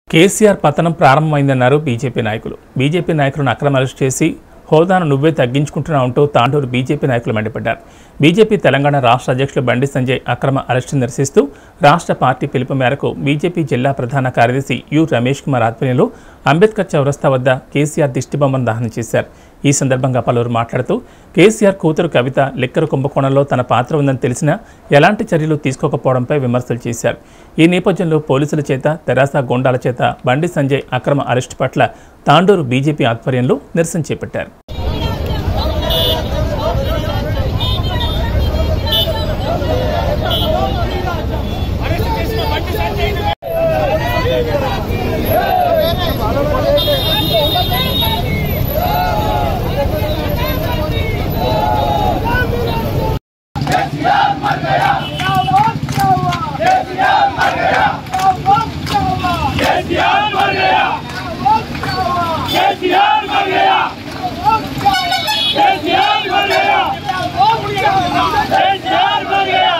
కేసీఆర్ పతనం ప్రారంభమైందన్నారు బీజేపీ నాయకులు బీజేపీ నాయకులను అక్రమ అరెస్ట్ చేసి హోదాను నువ్వే తగ్గించుకుంటున్నా ఉంటూ తాండూరు బీజేపీ నాయకులు మండిపడ్డారు బీజేపీ తెలంగాణ రాష్ట్ర అధ్యక్షులు బండి సంజయ్ అక్రమ అరెస్టు నిరసిస్తూ రాష్ట్ర పార్టీ పిలుపు మేరకు బీజేపీ జిల్లా ప్రధాన కార్యదర్శి యు రమేష్ కుమార్ ఆధ్వర్యంలో అంబేద్కర్ చౌరస్తా వద్ద కేసీఆర్ దిష్టిబొమ్మను దహనం చేశారు ఈ సందర్భంగా పలువురు మాట్లాడుతూ కేసీఆర్ కూతురు కవిత లిక్కరు కుంభకోణంలో తన పాత్ర ఉందని తెలిసినా ఎలాంటి చర్యలు తీసుకోకపోవడంపై విమర్శలు చేశారు ఈ నేపథ్యంలో పోలీసుల చేత తెరాస గోండాల చేత బండి సంజయ్ అక్రమ అరెస్టు పట్ల తాండూరు బీజేపీ ఆధ్వర్యంలో నిరసన చేపట్టారు केसीआर मर गया केसीआर मर गया केसीआर मर गया केसीआर मर गया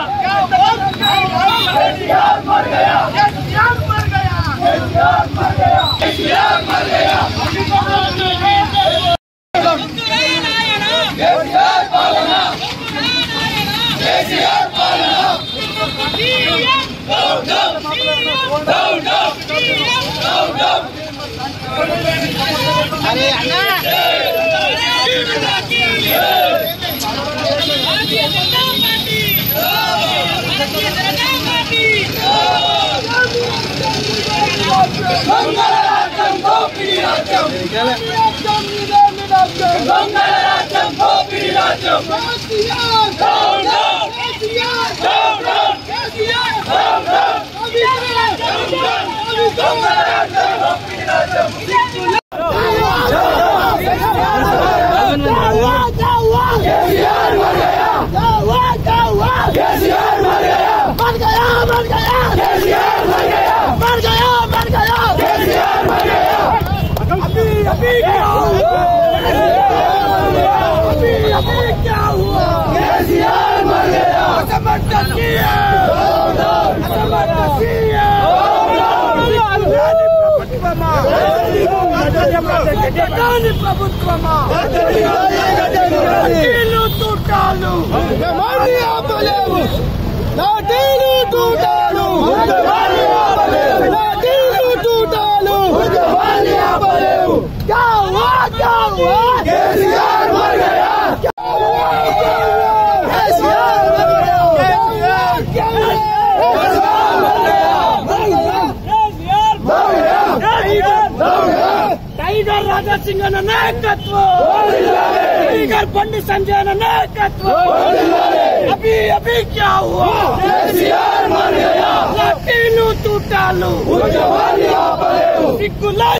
केसीआर मर गया केसीआर मर गया ప్రభుత్వమా ఇల్లు చుట్టాలు ఆపలేవు నాటీలు చూటాలు నాటీలు చూటాలు ఆపలేవు కావా కావా కేసీఆర్ మర్ గయా కేసీఆర్ మర్ గయా టైగర్ రాజా సింగ్ అన్న నాయకత్వం టైగర్ బండి సంజయ్ అన్న నాయకత్వం అభి అభి క్యా హువా కేసీఆర్ మర్ గయా లక్కీలు తుటాలు సిగ్గులా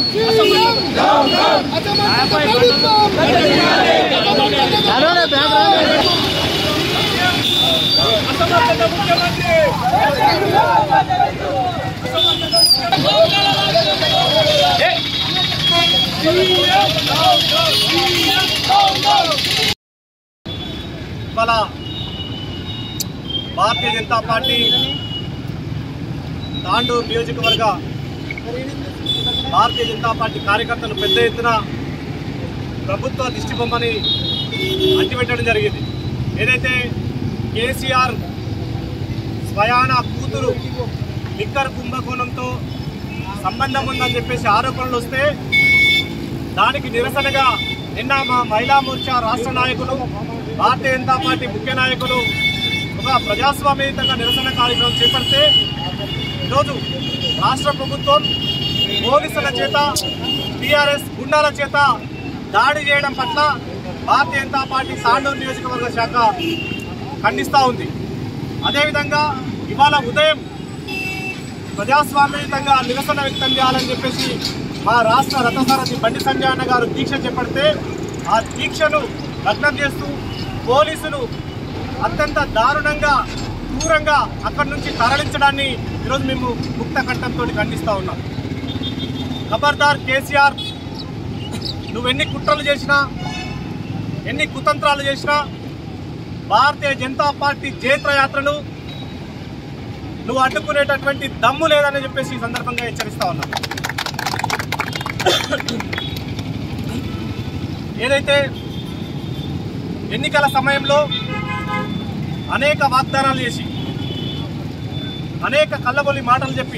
ఇవాళ భారతీయ జనతా పార్టీ తాండూరు నియోజకవర్గ భారతీయ జనతా పార్టీ కార్యకర్తలు పెద్ద ఎత్తున ప్రభుత్వ దిష్టి బొమ్మని అంటిపెట్టడం జరిగింది ఏదైతే కేసీఆర్ స్వయాన కూతురు లిక్కర్ కుంభకోణంతో సంబంధం ఉందని చెప్పేసి ఆరోపణలు వస్తే దానికి నిరసనగా నిన్న మా మహిళా మోర్చా రాష్ట్ర నాయకులు భారతీయ జనతా పార్టీ ముఖ్య నాయకులు ఒక ప్రజాస్వామ్యయుతంగా నిరసన కార్యక్రమం చేపడితే ఈరోజు రాష్ట్ర ప్రభుత్వం పోలీసుల చేత టీఆర్ఎస్ గుండాల చేత దాడి చేయడం పట్ల భారతీయ జనతా పార్టీ తాండూరు నియోజకవర్గ శాఖ ఖండిస్తూ ఉంది అదేవిధంగా ఇవాళ ఉదయం ప్రజాస్వామ్యయుతంగా నిరసన వ్యక్తం చేయాలని చెప్పేసి మా రాష్ట్ర రథసారథి బండి సంజయ్ అన్న గారు దీక్ష చేపడితే ఆ దీక్షను భగ్నం చేస్తూ పోలీసులు అత్యంత దారుణంగా క్రూరంగా అక్కడి నుంచి తరలించడాన్ని ఈరోజు మేము ముక్త కంఠంతో ఖండిస్తూ ఉన్నాం ఖబర్దార్ కేసీఆర్ నువ్వు ఎన్ని కుట్రలు చేసినా ఎన్ని కుతంత్రాలు చేసినా భారతీయ జనతా పార్టీ జైత్ర యాత్రను నువ్వు అడ్డుకునేటటువంటి దమ్ము లేదని చెప్పేసి ఈ సందర్భంగా హెచ్చరిస్తా ఉన్నా ఏదైతే ఎన్నికల సమయంలో అనేక వాగ్దానాలు చేసి అనేక కళ్ళబొల్లి మాటలు చెప్పి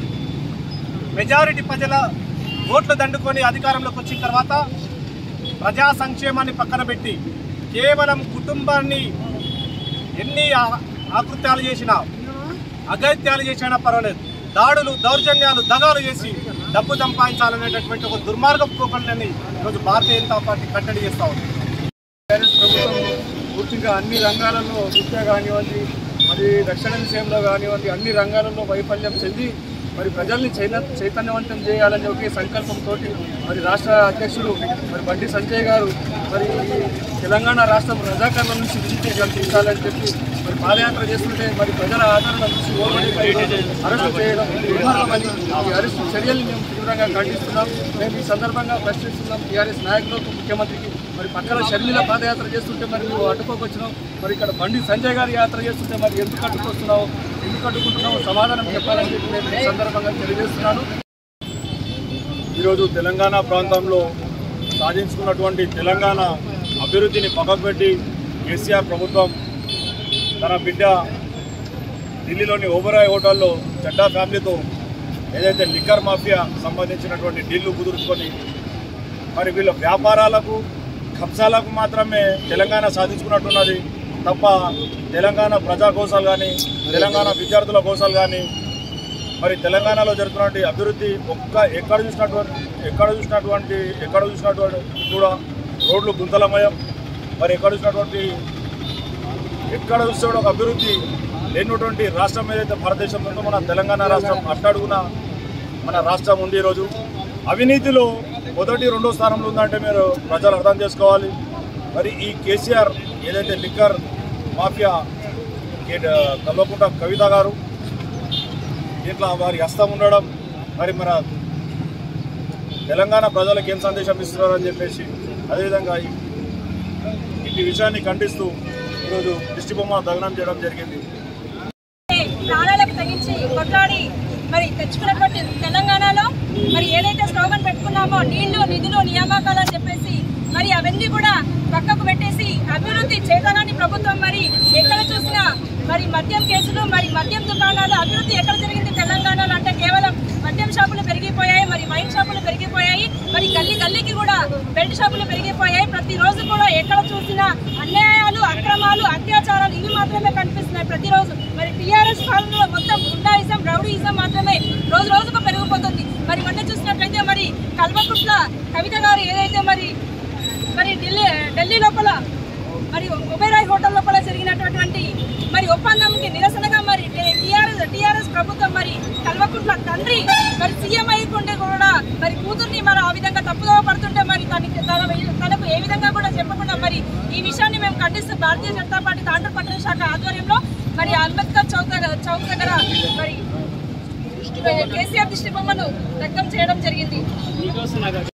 మెజారిటీ ప్రజల ఓట్లు దండుకొని అధికారంలోకి వచ్చిన తర్వాత ప్రజా సంక్షేమాన్ని పక్కన పెట్టి కేవలం కుటుంబాన్ని ఎన్ని ఆ- ఆకృత్యాలు చేసినా అగత్యాలు చేసినా పర్వాలేదు దాడులు దౌర్జన్యాలు దగాలు చేసి డబ్బు సంపాదించాలనేటటువంటి ఒక దుర్మార్గపు పోకళ్ళని ఈరోజు భారతీయ జనతా పార్టీ కట్టడి చేస్తా ఉంది కాంగ్రెస్ ప్రభుత్వం పూర్తిగా అన్ని రంగాలలో విద్య కానివ్వండి మరి రక్షణ విషయంలో కానివ్వండి అన్ని రంగాలలో వైఫల్యం చెంది మరి ప్రజల్ని చైన చైతన్యవంతం చేయాలని ఒకే సంకల్పంతో మరి రాష్ట్ర అధ్యక్షుడు మరి బండి సంజయ్ గారు మరి ఈ తెలంగాణ రాష్ట్రం రజాకర్ల నుంచి విముక్తి కల్పించాలని చెప్పి మరి పాదయాత్ర చేస్తుంటే మరి ప్రజల ఆదరణ చూసి ఓర్వలేక అరెస్టు చేయడం దుర్మార్గమని ఈ అరెస్టు చర్యల్ని మేము తీవ్రంగా ఖండిస్తున్నాం మేము ఈ సందర్భంగా ప్రశ్నిస్తున్నాం టీఆర్ఎస్ నాయకులకు ముఖ్యమంత్రికి మరి పక్కన షర్మిల పాదయాత్ర చేస్తుంటే మరి నువ్వు అడ్డుకోకొచ్చినావు మరి ఇక్కడ బండి సంజయ్ గారి యాత్ర చేస్తుంటే మరి ఎందుకు అడ్డుకొస్తున్నావు ఎందుకు అడ్డుకుంటున్నావు సమాధానం చెప్పాలని చెప్పి నేను ఈ సందర్భంగా తెలియజేస్తున్నాను ఈరోజు తెలంగాణ ప్రాంతంలో సాధించుకున్నటువంటి తెలంగాణ అభివృద్ధిని పక్కకు పెట్టి కేసీఆర్ ప్రభుత్వం తన బిడ్డ ఢిల్లీలోని ఓబరాయ్ హోటల్లో చెడ్డా ఫ్యామిలీతో ఏదైతే లిక్కర్ మాఫియా సంబంధించినటువంటి డీళ్లు కుదుర్చుకొని మరి వీళ్ళ వ్యాపారాలకు కబ్జాలకు మాత్రమే తెలంగాణ సాధించుకున్నట్టున్నది తప్ప తెలంగాణ ప్రజా కోసాలు కానీ తెలంగాణ విద్యార్థుల కోసాలు కానీ మరి తెలంగాణలో జరుగుతున్నటువంటి అభివృద్ధి ఒక్క ఎక్కడ చూసినటువంటి ఎక్కడ చూసినటువంటి ఎక్కడ చూసినటువంటి కూడా రోడ్లు గుంతలమయం మరి ఎక్కడ చూసినటువంటి ఎక్కడ చూస్తే కూడా ఒక అభివృద్ధి లేనటువంటి రాష్ట్రం ఏదైతే భారతదేశంలో ఉందో మన తెలంగాణ రాష్ట్రం అట్టడుగున మన రాష్ట్రం ఉంది ఈరోజు అవినీతిలో మొదటి రెండో స్థానంలో ఉందంటే మీరు ప్రజలు అర్థం చేసుకోవాలి మరి ఈ కేసీఆర్ ఏదైతే లిక్కర్ మాఫియా కే- కల్వకుంట కవిత గారు దీంట్లో వారి హస్తం ఉండడం మరి మన తెలంగాణ ప్రజలకు ఏం సందేశం ఇస్తున్నారని చెప్పేసి అదేవిధంగా ఈ- ఇట్టి విషయాన్ని ఖండిస్తూ ఈరోజు దిష్టి బొమ్మ దగ్నం చేయడం జరిగింది ప్రాణాలకు తెగించి కొట్లాడి మరి తెచ్చుకున్నటువంటి తెలంగాణలో మరి ఏదైతే స్లోగన్ పెట్టుకున్నామో నీళ్లు నిధులు నియామకాలు అని చెప్పేసి మరి అవన్నీ కూడా పక్కకు పెట్టేసి అభివృద్ధి చేతనాన్ని ప్రభుత్వం మరి ఎక్కడ చూసినా మరి మద్యం కేసులు మరి మద్యం దుకాణాలు అభివృద్ధి ఎక్కడ జరిగింది తెలంగాణలో అంటే కేవలం మద్యం షాపులు పెరిగిపోయాయి మరి వైన్ షాపులు పెరిగిపోయాయి మరి గల్లీ గల్లీకి కూడా బెల్ట్ షాపులు పెరిగిపోయాయి ప్రతిరోజు కూడా ఎక్కడ చూసినా అన్యాయాలు అక్రమాలు అత్యాచారాలు ఇవి మాత్రమే కనిపిస్తున్నాయి ప్రతిరోజు మరి టీఆర్ఎస్ పాలనలో మొత్తం గుండాయిజం రౌడీయిజం మాత్రమే రోజు రోజుకు పెరిగిపోతుంది మరి మొన్న చూసినట్లయితే మరి కల్వకుట్ల కవిత గారు ఏదైతే మరి మరి ఢిల్లీ ఢిల్లీ లోపల మరి ఒబెరాయ్ హోటల్ లోపల జరిగినటువంటి మరి ఒప్పందంకి నిరసనగా మరి టీఆర్ఎస్ టీఆర్ఎస్ ప్రభుత్వం మరి కల్వకుంట్ల తండ్రి మరి సీఎం అయ్యకుంటే కూడా మరి కూతుర్ని మరి ఆ విధంగా తప్పుదోవ పడుతుంటే మరి తనకి తన తనకు ఏ విధంగా కూడా చెప్పకుండా మరి ఈ విషయాన్ని మేము ఖండిస్తూ భారతీయ జనతా పార్టీ తాండ్ర పట్టణ శాఖ ఆధ్వర్యంలో మరి అంబేద్కర్ చౌక్ దగ్గర చౌక్ దగ్గర మరి కేసీఆర్ దిష్టి బొమ్మను దగ్ధం చేయడం జరిగింది